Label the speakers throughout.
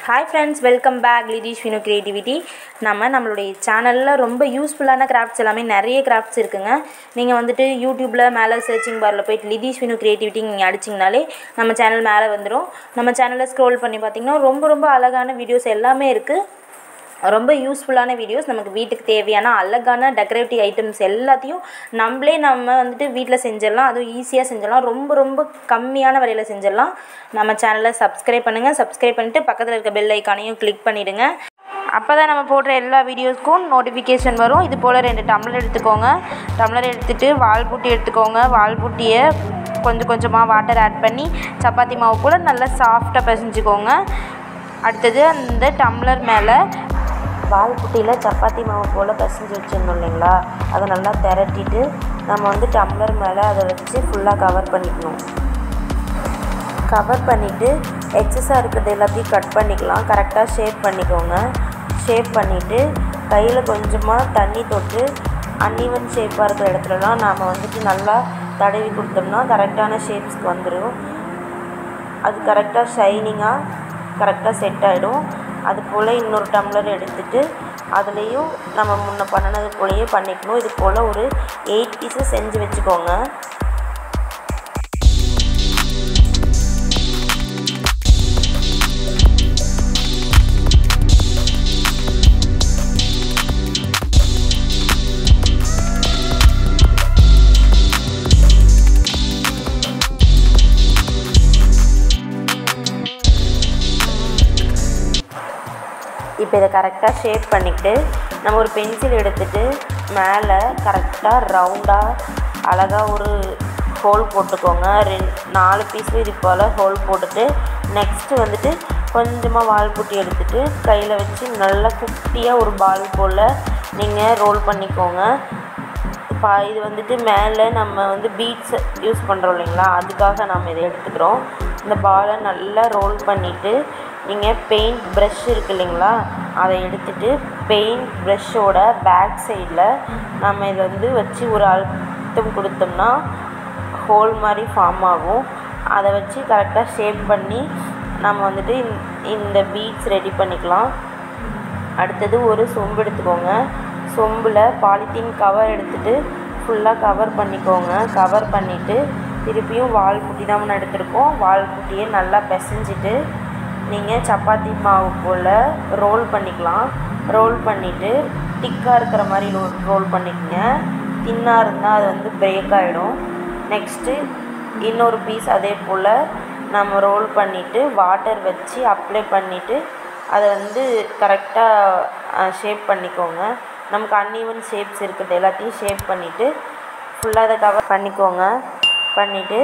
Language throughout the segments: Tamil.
Speaker 1: hi friends welcome back Lithish Vinu creativity நம்ம நம்மளுடைய சேனலில் ரொம்ப யூஸ்ஃபுல்லான கிராஃப்ட்ஸ் எல்லாமே நிறைய கிராஃப்ட்ஸ் இருக்குங்க நீங்கள் வந்துட்டு யூடியூப்பில் மேலே சர்ச்சிங் பாரில் போயிட்டு லிதீஷ் வினு கிரியேட்டிவிட்டி நீங்கள் அடிச்சிங்கனாலே நம்ம சேனல் மேலே வந்துடும் நம்ம சேனலில் ஸ்க்ரோல் பண்ணி பார்த்தீங்கன்னா ரொம்ப ரொம்ப அழகான வீடியோஸ் எல்லாமே இருக்குது ரொம்ப யூஸ்ஃபுல்லான வீடியோஸ் நமக்கு வீட்டுக்கு தேவையான அழகான டெக்கரேட்டிவ் ஐட்டம்ஸ் எல்லாத்தையும் நம்மளே நம்ம வந்துட்டு வீட்டில் செஞ்சிடலாம் அதுவும் ஈஸியாக செஞ்சிடலாம் ரொம்ப ரொம்ப கம்மியான விலையில் செஞ்சிடலாம் நம்ம சேனலை சப்ஸ்கிரைப் பண்ணுங்கள் சப்ஸ்கிரைப் பண்ணிவிட்டு பக்கத்தில் இருக்க பெல் ஐக்கானையும் கிளிக் பண்ணிவிடுங்க அப்போ தான் நம்ம போடுற எல்லா வீடியோஸ்க்கும் நோட்டிஃபிகேஷன் வரும் இது போல் ரெண்டு டம்ளர் எடுத்துக்கோங்க டம்ளர் எடுத்துகிட்டு வால் புட்டி எடுத்துக்கோங்க வால் புட்டியை கொஞ்சம் கொஞ்சமாக வாட்டர் ஆட் பண்ணி சப்பாத்தி மாவு கூட நல்லா சாஃப்டாக பிசைஞ்சுக்கோங்க அடுத்தது அந்த டம்ளர் மேலே வால்புட்டியில் சப்பாத்தி மாவு போல் பிசைஞ்சு வச்சுருந்தோம் இல்லைங்களா அதை நல்லா திரட்டிட்டு நம்ம வந்து டம்ளர் மேலே அதை வச்சு ஃபுல்லாக கவர் பண்ணிக்கணும் கவர் பண்ணிவிட்டு எக்ஸஸாக இருக்கிறது எல்லாத்தையும் கட் பண்ணிக்கலாம் கரெக்டாக ஷேப் பண்ணிக்கோங்க ஷேப் பண்ணிவிட்டு கையில் கொஞ்சமாக தண்ணி தொட்டு அன்இவன் ஷேப்பாக இருக்கிற இடத்துலலாம் நாம் வந்துட்டு நல்லா தடவி கொடுத்தோம்னா கரெக்டான ஷேப்ஸ்க்கு வந்துடும் அது கரெக்டாக ஷைனிங்காக கரெக்டாக செட் ஆகிடும் அது போல் இன்னொரு டம்ளர் எடுத்துட்டு அதுலேயும் நம்ம முன்ன பண்ணினது போலயே பண்ணிக்கணும் இது போல் ஒரு எயிட் பீஸஸ் செஞ்சு வச்சுக்கோங்க இப்போ இதை கரெக்டாக ஷேப் பண்ணிக்கிட்டு நம்ம ஒரு பென்சில் எடுத்துகிட்டு மேலே கரெக்டாக ரவுண்டாக அழகாக ஒரு ஹோல் போட்டுக்கோங்க ரெண்டு நாலு பீஸும் இது போல் ஹோல் போட்டுட்டு நெக்ஸ்ட்டு வந்துட்டு கொஞ்சமாக வால் புட்டி எடுத்துகிட்டு கையில் வச்சு நல்லா குட்டியாக ஒரு பால் போல் நீங்கள் ரோல் பண்ணிக்கோங்க இப்போ இது வந்துட்டு மேலே நம்ம வந்து பீட்ஸ் யூஸ் பண்ணுறோம் இல்லைங்களா அதுக்காக நம்ம இதை எடுத்துக்கிறோம் இந்த பாலை நல்லா ரோல் பண்ணிவிட்டு நீங்கள் பெயிண்ட் ப்ரஷ் இருக்கு இல்லைங்களா அதை எடுத்துகிட்டு பெயிண்ட் ப்ரஷ்ஷோட பேக் சைடில் நம்ம இதை வந்து வச்சு ஒரு அழுத்தம் கொடுத்தோம்னா ஹோல் மாதிரி ஃபார்ம் ஆகும் அதை வச்சு கரெக்டாக ஷேப் பண்ணி நம்ம வந்துட்டு இந்த பீட்ஸ் ரெடி பண்ணிக்கலாம் அடுத்தது ஒரு சொம்பு எடுத்துக்கோங்க சொம்பில் பாலித்தீன் கவர் எடுத்துகிட்டு ஃபுல்லாக கவர் பண்ணிக்கோங்க கவர் பண்ணிவிட்டு திருப்பியும் வால் புட்டி தான் முன்ன எடுத்திருக்கோம் வால் புட்டியை நல்லா பிசைஞ்சிட்டு நீங்கள் சப்பாத்தி மாவு போல் ரோல் பண்ணிக்கலாம் ரோல் பண்ணிவிட்டு திக்காக இருக்கிற மாதிரி ரோ ரோல் பண்ணிக்கங்க தின்னாக இருந்தால் அது வந்து பிரேக் ஆகிடும் நெக்ஸ்ட்டு இன்னொரு பீஸ் அதே போல் நம்ம ரோல் பண்ணிவிட்டு வாட்டர் வச்சு அப்ளை பண்ணிவிட்டு அதை வந்து கரெக்டாக ஷேப் பண்ணிக்கோங்க நமக்கு அன்ஈவன் ஷேப்ஸ் இருக்குது எல்லாத்தையும் ஷேப் பண்ணிவிட்டு ஃபுல்லாக அதை கவர் பண்ணிக்கோங்க பண்ணிவிட்டு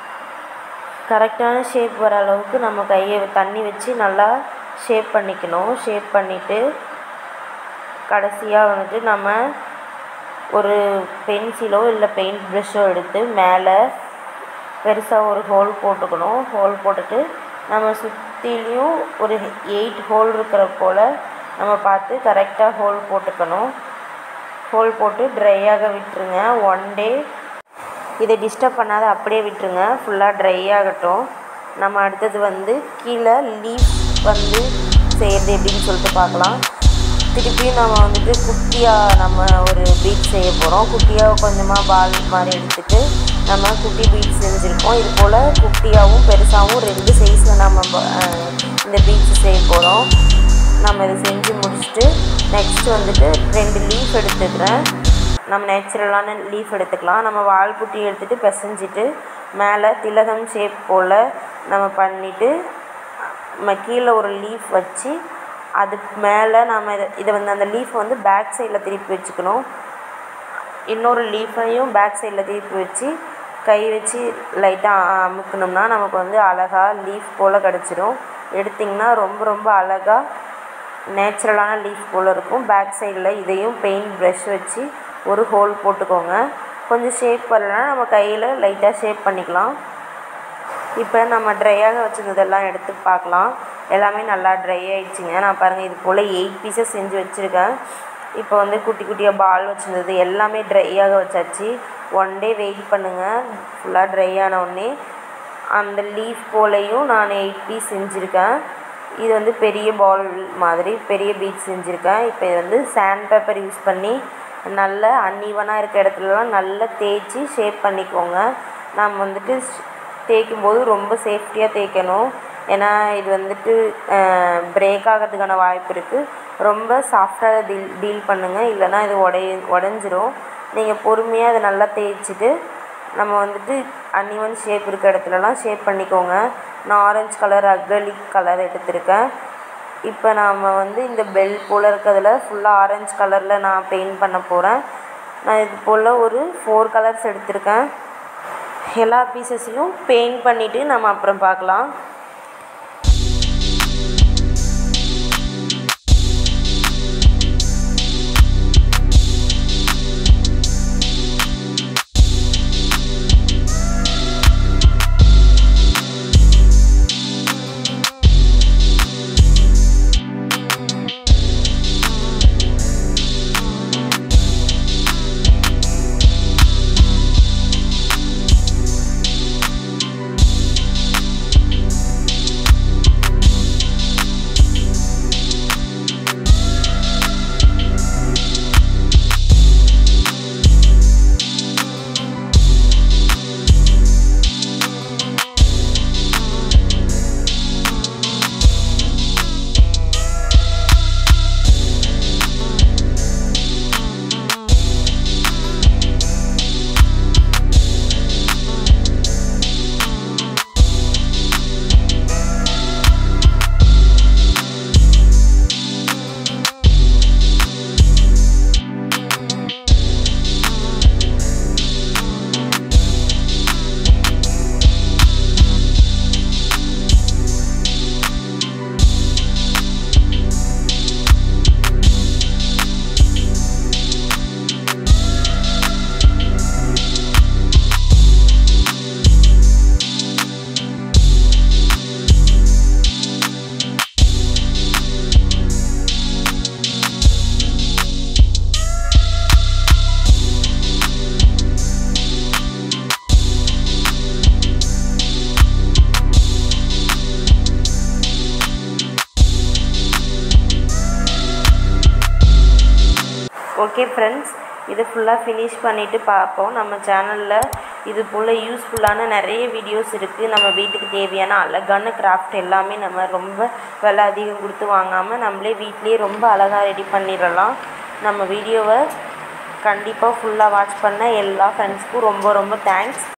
Speaker 1: கரெக்டான ஷேப் வர அளவுக்கு நம்ம கையை தண்ணி வச்சு நல்லா ஷேப் பண்ணிக்கணும் ஷேப் பண்ணிவிட்டு கடைசியாக வந்துட்டு நம்ம ஒரு பென்சிலோ இல்லை பெயிண்ட் ப்ரஷ்ஷோ எடுத்து மேலே பெருசாக ஒரு ஹோல் போட்டுக்கணும் ஹோல் போட்டுட்டு நம்ம சுற்றிலையும் ஒரு எயிட் ஹோல் இருக்கிற போல் நம்ம பார்த்து கரெக்டாக ஹோல் போட்டுக்கணும் ஹோல் போட்டு ட்ரையாக விட்டுருங்க ஒன் டே இதை டிஸ்டர்ப் பண்ணாத அப்படியே விட்டுருங்க ஃபுல்லாக ட்ரை ஆகட்டும் நம்ம அடுத்தது வந்து கீழே லீஃப் வந்து செய்கிறது எப்படின்னு சொல்லிட்டு பார்க்கலாம் திருப்பியும் நம்ம வந்துட்டு குட்டியாக நம்ம ஒரு பீட் செய்ய போகிறோம் குட்டியாக கொஞ்சமாக பால் மாதிரி எடுத்துகிட்டு நம்ம குட்டி பீட் செஞ்சுருக்கோம் இது போல் குட்டியாகவும் பெருசாகவும் ரெண்டு சைஸில் நம்ம இந்த பீட்ஸ் செய்ய போகிறோம் நம்ம இதை செஞ்சு முடிச்சுட்டு நெக்ஸ்ட் வந்துட்டு ரெண்டு லீஃப் எடுத்துக்கிறேன் நம்ம நேச்சுரலான லீஃப் எடுத்துக்கலாம் நம்ம வால் புட்டி எடுத்துகிட்டு பிசைஞ்சிட்டு மேலே திலகம் ஷேப் போல் நம்ம பண்ணிவிட்டு நம்ம கீழே ஒரு லீஃப் வச்சு அதுக்கு மேலே நம்ம இதை இதை வந்து அந்த லீஃப் வந்து பேக் சைடில் திருப்பி வச்சுக்கணும் இன்னொரு லீஃபையும் பேக் சைடில் திருப்பி வச்சு கை வச்சு லைட்டாக அமுக்கணும்னா நமக்கு வந்து அழகாக லீஃப் போல் கிடச்சிரும் எடுத்திங்கன்னா ரொம்ப ரொம்ப அழகாக நேச்சுரலான லீஃப் போல் இருக்கும் பேக் சைடில் இதையும் பெயிண்ட் ப்ரஷ் வச்சு ஒரு ஹோல் போட்டுக்கோங்க கொஞ்சம் ஷேப் வரலன்னா நம்ம கையில் லைட்டாக ஷேப் பண்ணிக்கலாம் இப்போ நம்ம ட்ரையாக வச்சுருந்ததெல்லாம் எடுத்து பார்க்கலாம் எல்லாமே நல்லா ட்ரை ஆகிடுச்சிங்க நான் பாருங்கள் இது போல் எயிட் பீஸஸ் செஞ்சு வச்சுருக்கேன் இப்போ வந்து குட்டி குட்டியாக பால் வச்சுருந்தது எல்லாமே ட்ரையாக வச்சாச்சு ஒன் டே வெயிட் பண்ணுங்கள் ஃபுல்லாக ட்ரை ஆன உடனே அந்த லீஃப் போலையும் நான் எயிட் பீஸ் செஞ்சுருக்கேன் இது வந்து பெரிய பால் மாதிரி பெரிய பீட்ஸ் செஞ்சுருக்கேன் இப்போ இது வந்து சாண்ட் பேப்பர் யூஸ் பண்ணி நல்லா அன்ஈவனாக இருக்க இடத்துலலாம் நல்லா தேய்ச்சி ஷேப் பண்ணிக்கோங்க நம்ம வந்துட்டு தேய்க்கும் போது ரொம்ப சேஃப்டியாக தேய்க்கணும் ஏன்னா இது வந்துட்டு பிரேக் ஆகிறதுக்கான வாய்ப்பு இருக்குது ரொம்ப சாஃப்டாக டீல் டீல் பண்ணுங்கள் இல்லைன்னா இது உடைய உடஞ்சிரும் நீங்கள் பொறுமையாக அதை நல்லா தேய்ச்சிட்டு நம்ம வந்துட்டு அன்இவன் ஷேப் இருக்க இடத்துலலாம் ஷேப் பண்ணிக்கோங்க நான் ஆரஞ்சு கலர் அக்ரலிக் கலர் எடுத்திருக்கேன் இப்போ நாம் வந்து இந்த பெல் போல் இருக்கிறதுல ஃபுல்லாக ஆரஞ்சு கலரில் நான் பெயிண்ட் பண்ண போகிறேன் நான் இது போல் ஒரு ஃபோர் கலர்ஸ் எடுத்திருக்கேன் எல்லா பீசஸையும் பெயிண்ட் பண்ணிவிட்டு நம்ம அப்புறம் பார்க்கலாம் ஓகே ஃப்ரெண்ட்ஸ் இது ஃபுல்லாக ஃபினிஷ் பண்ணிவிட்டு பார்ப்போம் நம்ம சேனலில் இது போல் யூஸ்ஃபுல்லான நிறைய வீடியோஸ் இருக்குது நம்ம வீட்டுக்கு தேவையான அழகான கிராஃப்ட் எல்லாமே நம்ம ரொம்ப விலை அதிகம் கொடுத்து வாங்காமல் நம்மளே வீட்லேயே ரொம்ப அழகாக ரெடி பண்ணிடலாம் நம்ம வீடியோவை கண்டிப்பாக ஃபுல்லாக வாட்ச் பண்ண எல்லா ஃப்ரெண்ட்ஸ்க்கும் ரொம்ப ரொம்ப தேங்க்ஸ்